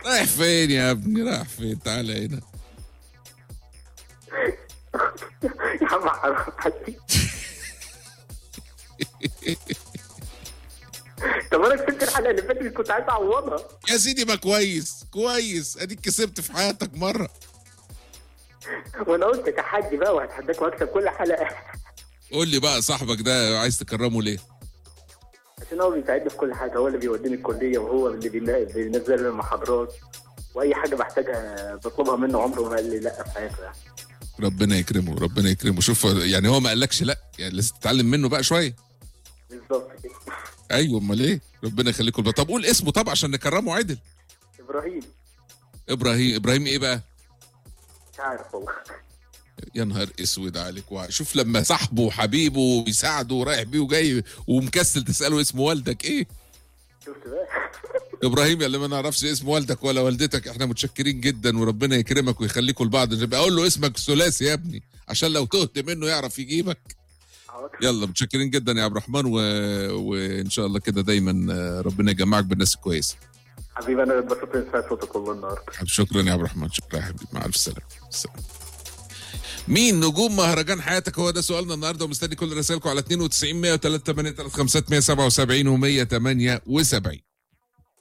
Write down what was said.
رايح فين يا ابني رايح فين تعالى هنا يا عم حرام عليك طب انا كسبت الحلقه اللي فاتت كنت عايز اعوضها يا سيدي ما كويس كويس اديك كسبت في حياتك مره وانا قلت تحدي بقى وهتحداك واكسب كل حلقه قول لي بقى صاحبك ده عايز تكرمه ليه عشان هو بيساعدني في كل حاجه هو اللي بيوديني الكليه وهو اللي بينا- بينزل لي المحاضرات واي حاجه بحتاجها بطلبها منه عمره ما قال لي لا في حياته يعني ربنا يكرمه ربنا يكرمه شوف يعني هو ما قالكش لا يعني لسه تتعلم منه بقى شويه بالظبط كده ايوه امال ايه ربنا يخليكم لبعض. طب قول اسمه طب عشان نكرمه عدل ابراهيم ابراهيم ابراهيم ايه بقى مش عارف والله يا نهار اسود عليك وع- شوف لما صاحبه وحبيبه ويساعده ورايح بيه وجاي ومكسل تساله اسم والدك ايه شفت بقى ابراهيم يا اللي ما نعرفش اسم والدك ولا والدتك احنا متشكرين جدا وربنا يكرمك ويخليكم لبعض نبقى اقول له اسمك ثلاثي يا ابني عشان لو تهت منه يعرف يجيبك حاضر. يلا متشكرين جدا يا عبد الرحمن و... وان شاء الله كده دايما آه، ربنا يجمعك بالناس الكويسه حبيبي انا اتبسطت ان سمعت صوتك والله النهارده شكرا يا عبد الرحمن شكرا يا حبيبي مع الف سلامه السلام. مين نجوم مهرجان حياتك هو ده سؤالنا النهارده ومستني كل رسائلكم على 92 103 8 3 5 177 و 178